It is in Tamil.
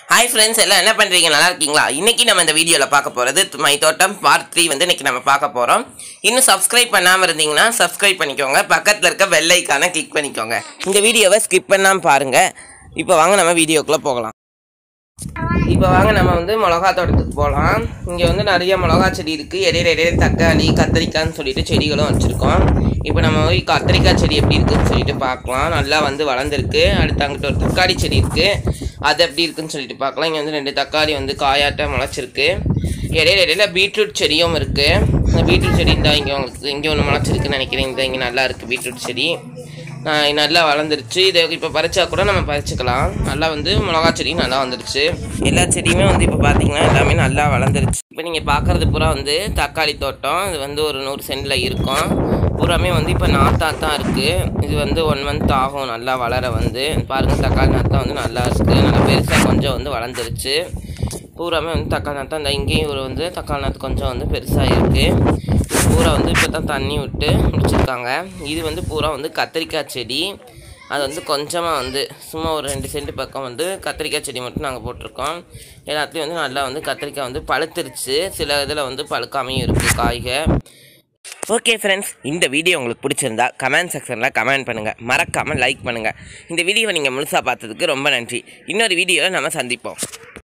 ஹாய் ஃப்ரெண்ட்ஸ் எல்லாம் என்ன பண்ணுறீங்க நல்லா இருக்கீங்களா இன்றைக்கி நம்ம இந்த வீடியோவில் பார்க்க போகிறது மை தோட்டம் பார்ட் த்ரீ வந்து இன்றைக்கி நம்ம பார்க்க போகிறோம் இன்னும் சப்ஸ்கிரைப் பண்ணாமல் இருந்தீங்கன்னா சப்ஸ்கிரைப் பண்ணிக்கோங்க பக்கத்தில் இருக்க வெள்ளை ஐக்கானை கிளிக் பண்ணிக்கோங்க இந்த வீடியோவை ஸ்கிப் பண்ணாமல் பாருங்கள் இப்போ வாங்க நம்ம வீடியோக்குள்ளே போகலாம் இப்போ வாங்க நம்ம வந்து மிளகா தோட்டத்துக்கு போகலாம் இங்கே வந்து நிறைய மிளகா செடி இருக்குது இடையில இடையில தக்காளி கத்திரிக்காய்ன்னு சொல்லிட்டு செடிகளும் வச்சுருக்கோம் இப்போ நம்ம போய் கத்திரிக்காய் செடி எப்படி இருக்குன்னு சொல்லிட்டு பார்க்கலாம் நல்லா வந்து வளர்ந்துருக்கு அடுத்து அங்கிட்ட ஒரு தக்காளி செடி இருக்குது அது எப்படி இருக்குன்னு சொல்லிட்டு பார்க்கலாம் இங்கே வந்து ரெண்டு தக்காளி வந்து காயாட்ட முளைச்சிருக்கு இடையில இடையில பீட்ரூட் செடியும் இருக்குது இந்த பீட்ரூட் செடி இந்த இங்கே உங்களுக்கு இங்கே ஒன்று முளைச்சிருக்குன்னு நினைக்கிறேன் இந்த இங்கே நல்லா இருக்குது பீட்ரூட் செடி ஆஹ் நல்லா வளர்ந்துருச்சு இதை இப்போ பறிச்சா கூட நம்ம பறிச்சுக்கலாம் நல்லா வந்து மிளகா செடி நல்லா வந்துருச்சு எல்லா செடியுமே வந்து இப்போ பார்த்தீங்கன்னா எல்லாமே நல்லா வளர்ந்துருச்சு இப்போ நீங்கள் பார்க்குறது பூரா வந்து தக்காளி தோட்டம் இது வந்து ஒரு நூறு சென்டில் இருக்கும் பூராமே வந்து இப்போ நாத்தா தான் இருக்குது இது வந்து ஒன் மந்த் ஆகும் நல்லா வளர வந்து பாருங்கள் தக்காளி நாத்தா வந்து நல்லா இருக்குது நல்லா பெருசாக கொஞ்சம் வந்து வளர்ந்துருச்சு பூராமே வந்து தக்காளி நாத்தம் இந்த இங்கேயும் ஒரு வந்து தக்காளி நாற்று கொஞ்சம் வந்து பெருசாக இருக்குது பூரா வந்து இப்போ தான் தண்ணி விட்டு முடிச்சிருக்காங்க இது வந்து பூரா வந்து கத்திரிக்காய் செடி அது வந்து கொஞ்சமாக வந்து சும்மா ஒரு ரெண்டு சென்ட் பக்கம் வந்து கத்திரிக்காய் செடி மட்டும் நாங்கள் போட்டிருக்கோம் எல்லாத்துலேயும் வந்து நல்லா வந்து கத்திரிக்காய் வந்து பழுத்துருச்சு சில இதில் வந்து பழுக்காமையும் இருக்குது காய்க ஓகே ஃப்ரெண்ட்ஸ் இந்த வீடியோ உங்களுக்கு பிடிச்சிருந்தா கமெண்ட் செக்ஷனில் கமெண்ட் பண்ணுங்கள் மறக்காமல் லைக் பண்ணுங்கள் இந்த வீடியோவை நீங்கள் முழுசாக பார்த்ததுக்கு ரொம்ப நன்றி இன்னொரு வீடியோவில் நம்ம சந்திப்போம்